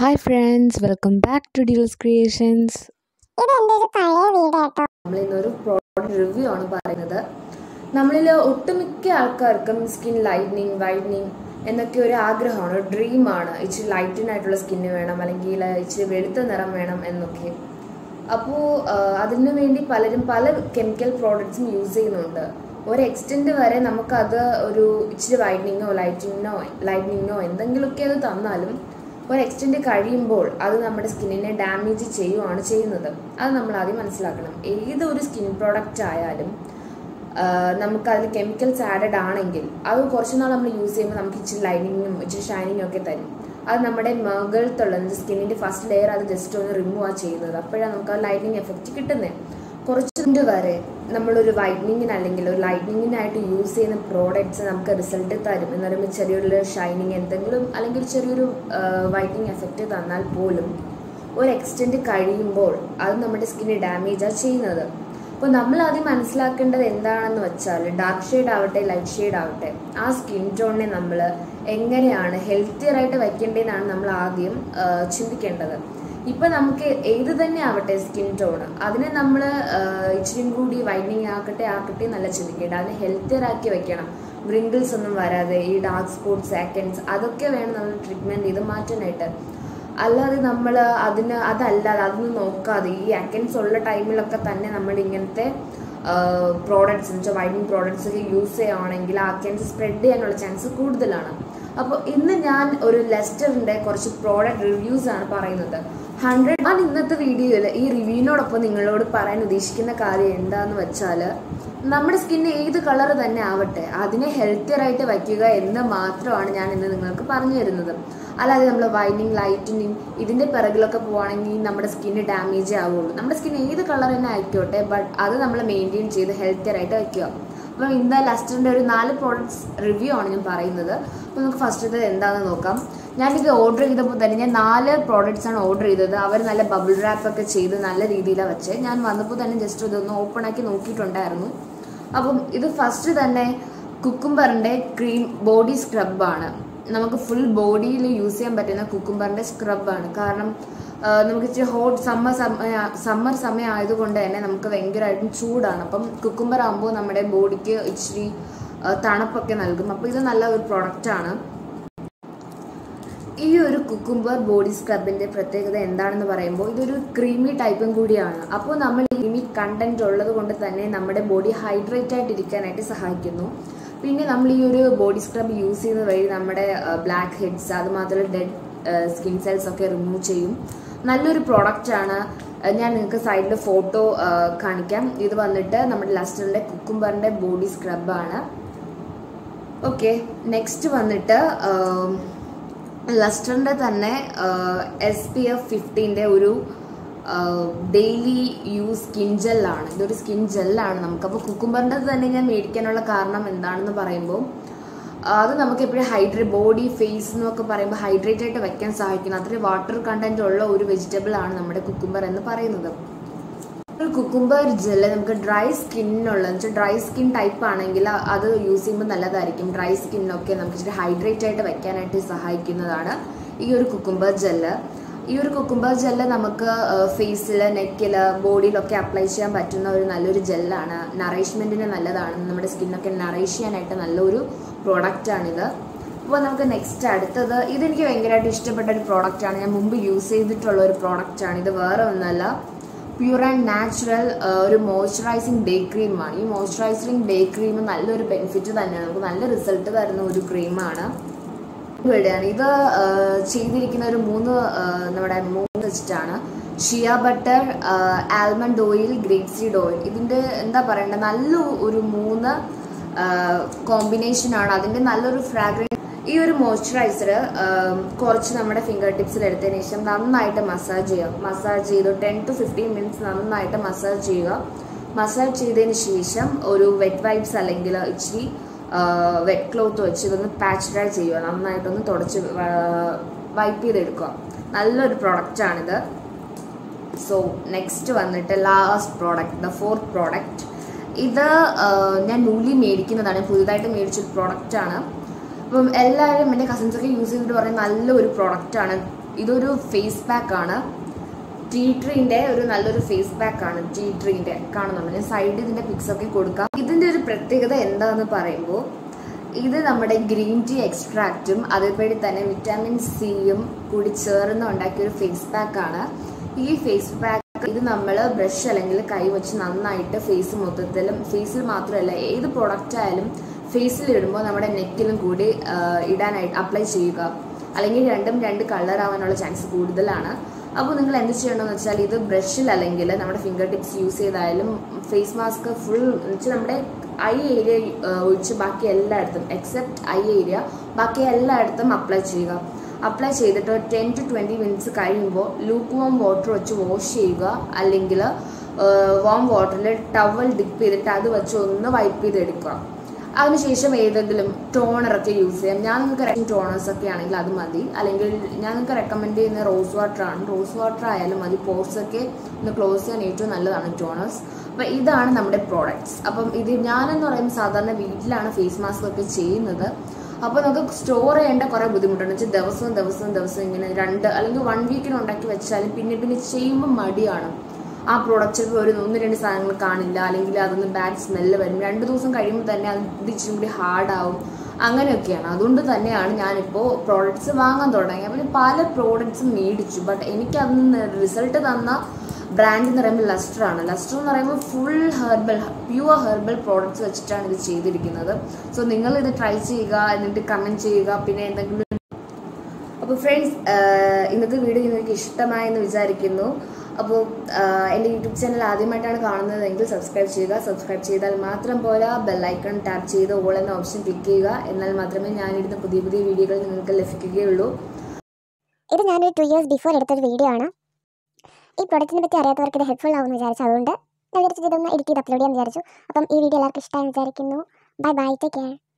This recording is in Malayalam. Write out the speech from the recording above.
hi friends welcome back to Deals Creations ഇതെൻ്റെ ഒരു പഴയ വീട് കേട്ടോ നമ്മളിന്നൊരു പ്രോഡക്റ്റ് റിവ്യൂ ആണ് പറയുന്നത് നമ്മളിൽ ഒട്ടുമിക്ക ആൾക്കാർക്കും സ്കിൻ ലൈറ്റനിങ് വൈറ്റനിങ് എന്നൊക്കെ ഒരു ആഗ്രഹമാണ് ഒരു ഡ്രീമാണ് ഇച്ചിരി ലൈറ്റനായിട്ടുള്ള സ്കിന്ന് വേണം അല്ലെങ്കിൽ ഇച്ചിരി വെളുത്ത നിറം വേണം എന്നൊക്കെ അപ്പോൾ അതിനു വേണ്ടി പലരും പല കെമിക്കൽ പ്രോഡക്ട്സും യൂസ് ചെയ്യുന്നുണ്ട് ഒരു എക്സ്റ്റെൻഡ് വരെ നമുക്കത് ഒരു ഇച്ചിരി വൈറ്റനിങ്ങോ ലൈറ്റിങ്ങിനോ ലൈറ്റനിങ്ങോ എന്തെങ്കിലുമൊക്കെ അത് തന്നാലും ഒരു എക്സ്റ്റെൻഡ് കഴിയുമ്പോൾ അത് നമ്മുടെ സ്കിന്നിനെ ഡാമേജ് ചെയ്യുവാണ് ചെയ്യുന്നത് അത് നമ്മൾ ആദ്യം മനസ്സിലാക്കണം ഏതൊരു സ്കിൻ പ്രോഡക്റ്റ് ആയാലും നമുക്ക് അതിൽ കെമിക്കൽസ് ആഡഡ് ആണെങ്കിൽ അത് കുറച്ച് നാൾ നമ്മൾ യൂസ് ചെയ്യുമ്പോൾ നമുക്ക് ഇച്ചിരി ലൈനിങ്ങും ഇച്ചിരി ഷൈനിങ്ങും ഒക്കെ തരും അത് നമ്മുടെ മുകൾത്തുള്ള സ്കിന്നിൻ്റെ ഫസ്റ്റ് ലെയർ അത് ജസ്റ്റ് ഒന്ന് റിമൂവ് ആ ചെയ്യുന്നത് അപ്പോഴാണ് നമുക്ക് ആ ലൈറ്റിനിങ് എഫക്റ്റ് കിട്ടുന്നത് കുറച്ചുകൊണ്ട് വരെ നമ്മളൊരു വൈറ്റനിങ്ങിന് അല്ലെങ്കിൽ ഒരു ലൈറ്റനിങ്ങിനായിട്ട് യൂസ് ചെയ്യുന്ന പ്രോഡക്റ്റ്സ് നമുക്ക് റിസൾട്ട് തരും എന്ന് പറയുമ്പോൾ ചെറിയൊരു ഷൈനിങ് എന്തെങ്കിലും അല്ലെങ്കിൽ ചെറിയൊരു വൈറ്റനിങ് എഫക്റ്റ് തന്നാൽ പോലും ഒരു എക്സ്റ്റെൻഡ് കഴിയുമ്പോൾ അത് നമ്മുടെ സ്കിന്നെ ഡാമേജാണ് ചെയ്യുന്നത് അപ്പോൾ നമ്മൾ ആദ്യം മനസ്സിലാക്കേണ്ടത് എന്താണെന്ന് വെച്ചാൽ ഡാർക്ക് ഷെയ്ഡ് ആവട്ടെ ലൈറ്റ് ഷെയ്ഡ് ആവട്ടെ ആ സ്കിൻ ടോണിനെ നമ്മൾ എങ്ങനെയാണ് ഹെൽത്തിയർ ആയിട്ട് വയ്ക്കേണ്ടതെന്നാണ് നമ്മൾ ആദ്യം ചിന്തിക്കേണ്ടത് ഇപ്പം നമുക്ക് ഏത് തന്നെ ആവട്ടെ സ്കിൻ ടോൺ അതിനെ നമ്മൾ ഇച്ചിരി കൂടി വൈറ്റനിങ് ആക്കട്ടെ ആക്കട്ടെ എന്നല്ല ചിന്തിക്കേണ്ടത് അതിനെ ഹെൽത്തിയർ ആക്കി വെക്കണം വ്രിങ്കിൾസ് ഒന്നും വരാതെ ഈ ഡാർക്ക് സ്പോട്ട്സ് ആക്കൻസ് അതൊക്കെ വേണം നമ്മൾ ട്രീറ്റ്മെൻറ്റ് ചെയ്ത് മാറ്റാനായിട്ട് അല്ലാതെ നമ്മൾ അതിന് അതല്ലാതെ അതൊന്നും നോക്കാതെ ഈ അക്കൻസ് ഉള്ള ടൈമിലൊക്കെ തന്നെ നമ്മൾ ഇങ്ങനത്തെ പ്രോഡക്ട്സ് എന്ന് വെച്ചാൽ വൈറ്റനിങ് പ്രോഡക്ട്സ് ഒക്കെ യൂസ് ചെയ്യുകയാണെങ്കിൽ ആ അക്കൻസ് സ്പ്രെഡ് ചെയ്യാനുള്ള ചാൻസ് കൂടുതലാണ് അപ്പോൾ ഇന്ന് ഞാൻ ഒരു ലെസ്റ്ററിൻ്റെ കുറച്ച് പ്രോഡക്റ്റ് റിവ്യൂസ് ആണ് പറയുന്നത് ഹൺഡ്രഡ് ഞാൻ ഇന്നത്തെ വീഡിയോയിൽ ഈ റിവ്യൂവിനോടൊപ്പം നിങ്ങളോട് പറയാൻ ഉദ്ദേശിക്കുന്ന കാര്യം എന്താണെന്ന് വെച്ചാൽ നമ്മുടെ സ്കിന്ന് ഏത് കളർ തന്നെ ആവട്ടെ അതിനെ ഹെൽത്തിയർ ആയിട്ട് വയ്ക്കുക എന്ന് മാത്രമാണ് ഞാൻ ഇന്ന് നിങ്ങൾക്ക് പറഞ്ഞു തരുന്നത് അല്ലാതെ നമ്മൾ വൈനിങ് ലൈറ്റനിങ് ഇതിൻ്റെ പിറകിലൊക്കെ പോവുകയാണെങ്കിൽ നമ്മുടെ സ്കിന്ന് ഡാമേജേ ആവുള്ളൂ നമ്മുടെ സ്കിൻ ഏത് കളർ തന്നെ ആയിക്കോട്ടെ ബട്ട് അത് നമ്മൾ മെയിൻറ്റെയിൻ ചെയ്ത് ഹെൽത്തിയർ ആയിട്ട് വയ്ക്കുക അപ്പം ഇന്ന് ലസ്റ്ററിൻ്റെ ഒരു നാല് പ്രോഡക്ട്സ് റിവ്യൂ ആണ് ഞാൻ പറയുന്നത് അപ്പോൾ നമുക്ക് ഫസ്റ്റത്തെ എന്താണെന്ന് നോക്കാം ഞാനിത് ഓർഡർ ചെയ്തപ്പോൾ തന്നെ ഞാൻ നാല് പ്രോഡക്റ്റ്സ് ആണ് ഓർഡർ ചെയ്തത് അവർ നല്ല ബബിൾ റാപ്പ് ഒക്കെ ചെയ്ത് നല്ല രീതിയിലാണ് വെച്ച് ഞാൻ വന്നപ്പോൾ തന്നെ ജസ്റ്റ് ഇതൊന്ന് ഓപ്പൺ ആക്കി നോക്കിയിട്ടുണ്ടായിരുന്നു അപ്പം ഇത് ഫസ്റ്റ് തന്നെ കുക്കുംബറിൻ്റെ ക്രീം ബോഡി സ്ക്രബാണ് നമുക്ക് ഫുൾ ബോഡിയിൽ യൂസ് ചെയ്യാൻ പറ്റുന്ന കുക്കുംബറിൻ്റെ സ്ക്രബാണ് കാരണം നമുക്ക് ഇച്ചിരി ഹോട്ട് സമ്മർ സമയ സമ്മർ സമയം ആയതുകൊണ്ട് തന്നെ നമുക്ക് ഭയങ്കരമായിട്ടും ചൂടാണ് അപ്പം കുക്കുംബർ ആകുമ്പോൾ നമ്മുടെ ബോഡിക്ക് ഇച്ചിരി തണുപ്പൊക്കെ നൽകും അപ്പോൾ ഇത് നല്ല ഒരു പ്രൊഡക്റ്റാണ് ഈ ഒരു കുക്കുംബർ ബോഡി സ്ക്രബിൻ്റെ പ്രത്യേകത എന്താണെന്ന് പറയുമ്പോൾ ഇതൊരു ക്രീമി ടൈപ്പും കൂടിയാണ് അപ്പോൾ നമ്മൾ ക്രീമി കണ്ടന്റ് ഉള്ളത് കൊണ്ട് തന്നെ നമ്മുടെ ബോഡി ഹൈഡ്രേറ്റ് ആയിട്ട് ഇരിക്കാനായിട്ട് സഹായിക്കുന്നു പിന്നെ നമ്മൾ ഈ ഒരു ബോഡി സ്ക്രബ് യൂസ് ചെയ്യുന്ന വഴി നമ്മുടെ ബ്ലാക്ക് ഹെഡ്സ് അതുമാത്രമല്ല ഡെഡ് സ്കിൻ സെൽസ് ഒക്കെ റിമൂവ് ചെയ്യും നല്ലൊരു പ്രോഡക്റ്റാണ് ഞാൻ നിങ്ങൾക്ക് സൈഡിൽ ഫോട്ടോ കാണിക്കാം ഇത് വന്നിട്ട് നമ്മുടെ ലസ്റ്ററിൻ്റെ കുക്കുംബറിൻ്റെ ബോഡി സ്ക്രബാണ് ഓക്കെ നെക്സ്റ്റ് വന്നിട്ട് ലസ്റ്ററിൻ്റെ തന്നെ എസ് പി എഫ് ഫിഫ്റ്റീൻ്റെ ഒരു ഡെയിലി യൂസ് സ്കിൻ ജെല്ലാണ് ഇതൊരു സ്കിൻ ജെല്ലാണ് നമുക്ക് അപ്പോൾ കുക്കുംബറിൻ്റെ തന്നെ ഞാൻ മേടിക്കാനുള്ള കാരണം എന്താണെന്ന് പറയുമ്പോൾ അത് നമുക്ക് എപ്പോഴും ഹൈഡ്രേ ബോഡി ഫേസ് എന്നൊക്കെ പറയുമ്പോൾ ഹൈഡ്രേറ്റ് ആയിട്ട് വെക്കാൻ സഹായിക്കുന്നു അത്രയും വാട്ടർ കണ്ടന്റ് ഉള്ള ഒരു വെജിറ്റബിൾ ആണ് നമ്മുടെ കുക്കുംബർ എന്ന് പറയുന്നത് ഒരു കുക്കുംബർ ജെല്ല് നമുക്ക് ഡ്രൈ സ്കിന്നിനുള്ള വെച്ചാൽ ഡ്രൈ സ്കിൻ ടൈപ്പ് ആണെങ്കിൽ അത് യൂസ് ചെയ്യുമ്പോൾ നല്ലതായിരിക്കും ഡ്രൈ സ്കിന്നൊക്കെ നമുക്ക് ഇച്ചിരി ഹൈഡ്രേറ്റ് ആയിട്ട് വെക്കാനായിട്ട് സഹായിക്കുന്നതാണ് ഈ ഒരു കുക്കുംബർ ജെല്ല് ഈ ഒരു കുക്കുംബർ ജെല്ല് നമുക്ക് ഫേസിൽ നെക്കിൽ ബോഡിയിലൊക്കെ അപ്ലൈ ചെയ്യാൻ പറ്റുന്ന ഒരു നല്ലൊരു ജെല്ലാണ് നറേഷ്മെൻറ്റിന് നല്ലതാണ് നമ്മുടെ സ്കിന്നൊക്കെ നറേഷ് ചെയ്യാനായിട്ട് നല്ലൊരു പ്രോഡക്റ്റാണിത് അപ്പോൾ നമുക്ക് നെക്സ്റ്റ് അടുത്തത് ഇതെനിക്ക് ഭയങ്കരമായിട്ട് ഇഷ്ടപ്പെട്ട ഒരു പ്രോഡക്റ്റാണ് ഞാൻ മുമ്പ് യൂസ് ചെയ്തിട്ടുള്ള ഒരു പ്രോഡക്റ്റാണ് ഇത് വേറെ ഒന്നല്ല പ്യൂർ ആൻഡ് നാച്ചുറൽ ഒരു മോയ്സ്ചറൈസിങ് ഡേ ക്രീമാണ് ഈ മോയ്സ്ചറൈസിങ് ഡേ ക്രീം നല്ലൊരു ബെനിഫിറ്റ് തന്നെയാണ് നമുക്ക് നല്ല റിസൾട്ട് തരുന്ന ഒരു ക്രീമാണ് ഇവിടെയാണ് ഇത് ചെയ്തിരിക്കുന്ന ഒരു മൂന്ന് നമ്മുടെ മൂന്ന് വെച്ചിട്ടാണ് shea butter almond oil grape seed oil ഇതിൻ്റെ എന്താ പറയണ്ടത് നല്ല ഒരു മൂന്ന് കോമ്പിനേഷനാണ് അതിൻ്റെ നല്ലൊരു ഫ്രാഗ്രൻസ് ഈ ഒരു മോയ്സ്ചറൈസർ കുറച്ച് നമ്മുടെ ഫിംഗർ ടിപ്സിൽ എടുത്തതിന് ശേഷം നന്നായിട്ട് മസാജ് ചെയ്യുക മസാജ് ചെയ്ത് ടെൻ ടു ഫിഫ്റ്റീൻ മിനിറ്റ്സ് നന്നായിട്ട് മസാജ് ചെയ്യുക മസാജ് ചെയ്തതിന് ശേഷം ഒരു വെറ്റ് വൈപ്സ് അല്ലെങ്കിൽ ഇച്ചിരി വെറ്റ് ക്ലോത്ത് വെച്ച് ഇതൊന്ന് പാച്ച് ഡ്രൈ ചെയ്യുക നന്നായിട്ടൊന്ന് തുടച്ച് വൈപ്പ് ചെയ്തെടുക്കുക നല്ലൊരു പ്രൊഡക്റ്റാണിത് സോ നെക്സ്റ്റ് വന്നിട്ട് last product the fourth product ഇത് ഞാൻ നൂലി മേടിക്കുന്നതാണ് പുതിയതായിട്ട് മേടിച്ചൊരു പ്രോഡക്റ്റാണ് അപ്പം എല്ലാവരും എൻ്റെ കസിൻസൊക്കെ യൂസ് ചെയ്തിട്ട് പറയുന്ന നല്ലൊരു പ്രോഡക്റ്റാണ് ഇതൊരു ഫേസ് പാക്ക് ആണ് ടീ ട്രീൻ്റെ ഒരു നല്ലൊരു ഫേസ് പാക്ക് ആണ് ടീ ട്രീൻ്റെ കാണുന്നുണ്ട് ഞാൻ സൈഡിൽ ഇതിൻ്റെ പിക്സ് ഒക്കെ കൊടുക്കാം ഇതിൻ്റെ ഒരു പ്രത്യേകത എന്താണെന്ന് പറയുമ്പോൾ ഇത് നമ്മുടെ ഗ്രീൻ ടീ എക്സ്ട്രാക്റ്റും അതേപടി തന്നെ വിറ്റാമിൻ സിയും കൂടി ചേർന്ന് ഉണ്ടാക്കിയ ഒരു ഫേസ് പാക്ക് ആണ് ഈ ഫേസ് പാക്ക് ഇത് നമ്മൾ ബ്രഷ് അല്ലെങ്കിൽ കൈ വെച്ച് നന്നായിട്ട് ഫേസ് മൊത്തത്തിലും ഫേസിൽ മാത്രമല്ല ഏത് പ്രൊഡക്റ്റ് ആയാലും ഫേസിൽ ഇടുമ്പോൾ നമ്മുടെ നെക്കിലും കൂടി ആ, ഇടാനായിട്ട് അപ്ലൈ ചെയ്യുക അല്ലെങ്കിൽ രണ്ടും രണ്ട് കളർ ആവാനുള്ള ചാൻസ് കൂടുതലാണ് അപ്പോൾ നിങ്ങൾ എന്ത് ചെയ്യണമെന്ന് വെച്ചാൽ ഇത് ബ്രഷിൽ അല്ലെങ്കിൽ നമ്മുടെ ഫിംഗർ ടിപ്സ് യൂസ് ചെയ്തായാലും ഫേസ് മാസ്ക് ഫുൾ വെച്ചാൽ നമ്മുടെ ഐ ഏരിയ ഒഴിച്ച് ബാക്കി എല്ലായിടത്തും എക്സെപ്റ്റ് ഐ ഏരിയ ബാക്കി എല്ലായിടത്തും അപ്ലൈ ചെയ്യുക അപ്ലൈ ചെയ്തിട്ട് ടെൻ ടു ട്വൻറ്റി മിനിറ്റ്സ് കഴിയുമ്പോൾ ലൂക്ക് വാം വാട്ടർ വെച്ച് വാഷ് ചെയ്യുക അല്ലെങ്കിൽ വാം വാട്ടറിൽ ടവൽ ഡിപ്പ് ചെയ്തിട്ട് അത് വെച്ച് ഒന്ന് വൈപ്പ് ചെയ്തെടുക്കുക അതിനുശേഷം ഏതെങ്കിലും ടോണറൊക്കെ യൂസ് ചെയ്യാം ഞാൻ നിങ്ങൾക്ക് ടോണേഴ്സ് ഒക്കെ ആണെങ്കിൽ അത് മതി അല്ലെങ്കിൽ ഞാൻ നിങ്ങൾക്ക് റെക്കമെൻഡ് ചെയ്യുന്ന റോസ് വാട്ടർ ആണ് റോസ് വാട്ടർ ആയാലും മതി പോർസ് ഒക്കെ ഒന്ന് ക്ലോസ് ചെയ്യാൻ ഏറ്റവും നല്ലതാണ് ടോണേഴ്സ് അപ്പം ഇതാണ് നമ്മുടെ പ്രോഡക്റ്റ്സ് അപ്പം ഇത് ഞാനെന്ന് പറയുമ്പോൾ സാധാരണ വീട്ടിലാണ് ഫേസ് മാസ്ക് ഒക്കെ ചെയ്യുന്നത് അപ്പോൾ നമുക്ക് സ്റ്റോർ ചെയ്യേണ്ട കുറേ ബുദ്ധിമുട്ടുണ്ട് വെച്ചാൽ ദിവസവും ദിവസവും ദിവസവും ഇങ്ങനെ രണ്ട് അല്ലെങ്കിൽ വൺ വീക്കിന് ഉണ്ടാക്കി വെച്ചാലും പിന്നെ പിന്നെ ചെയ്യുമ്പോൾ മടിയാണ് ആ പ്രോഡക്റ്റ് ചിലപ്പോൾ ഒരു ഒന്ന് രണ്ട് സാധനങ്ങൾ കാണില്ല അല്ലെങ്കിൽ അതൊന്ന് ബാഡ് സ്മെല്ല് വരും രണ്ട് ദിവസം കഴിയുമ്പോൾ തന്നെ അത് ഇത് ഇച്ചിരി കൂടി ഹാർഡാവും അങ്ങനെയൊക്കെയാണ് അതുകൊണ്ട് തന്നെയാണ് ഞാനിപ്പോൾ പ്രോഡക്റ്റ്സ് വാങ്ങാൻ തുടങ്ങി അപ്പോൾ ഞാൻ പല പ്രോഡക്റ്റ്സും മേടിച്ചു ബട്ട് എനിക്ക് അതിൽ നിന്ന് റിസൾട്ട് തന്ന ബ്രാൻഡ് എന്ന് പറയുമ്പോൾ ലസ്റ്റർ ആണ് ലസ്റ്റർ എന്ന് പറയുമ്പോൾ full herbal pure herbal products വെച്ചിട്ടാണ് ഇത് ചെയ്തിരിക്കുന്നത് സോ നിങ്ങൾ ഇത് ട്രൈ ചെയ്യുക എന്നിട്ട് കമൻറ്റ് ചെയ്യുക പിന്നെ എന്തെങ്കിലും അപ്പോൾ ഫ്രണ്ട്സ് ഇന്നത്തെ വീഡിയോ നിങ്ങൾക്ക് ഇഷ്ടമായെന്ന് വിചാരിക്കുന്നു അപ്പോൾ എൻ്റെ യൂട്യൂബ് ചാനൽ ആദ്യമായിട്ടാണ് കാണുന്നതെങ്കിൽ സബ്സ്ക്രൈബ് ചെയ്യുക സബ്സ്ക്രൈബ് ചെയ്താൽ മാത്രം പോരാ ബെല്ലൈക്കൺ ടാപ്പ് ചെയ്ത് ഓൾ എന്ന ഓപ്ഷൻ ക്ലിക്ക് ചെയ്യുക എന്നാൽ മാത്രമേ ഞാനിടുന്ന പുതിയ പുതിയ വീഡിയോകൾ നിങ്ങൾക്ക് ലഭിക്കുകയുള്ളൂ ഇത് ഞാനൊരു ടു ഇയേഴ്സ് ബിഫോർ എടുത്തൊരു വീഡിയോ ആണ് ഈ പ്രൊഡക്റ്റിനെ പറ്റി അറിയാത്തവർക്ക് ഇത് ഹെൽപ്ഫുൾ ആവുമെന്ന് വിചാരിച്ചു അതുകൊണ്ട് ഞാൻ വിചാരിച്ചത് ഇതൊന്ന് എഡിറ്റ് ചെയ്ത് അപ്ലോഡ് ചെയ്യാൻ വിചാരിച്ചു അപ്പം ഈ വീഡിയോ എല്ലാവർക്കും ഇഷ്ടമായി വിചാരിക്കുന്നു ബൈ ബൈ ടേക്ക് കെയർ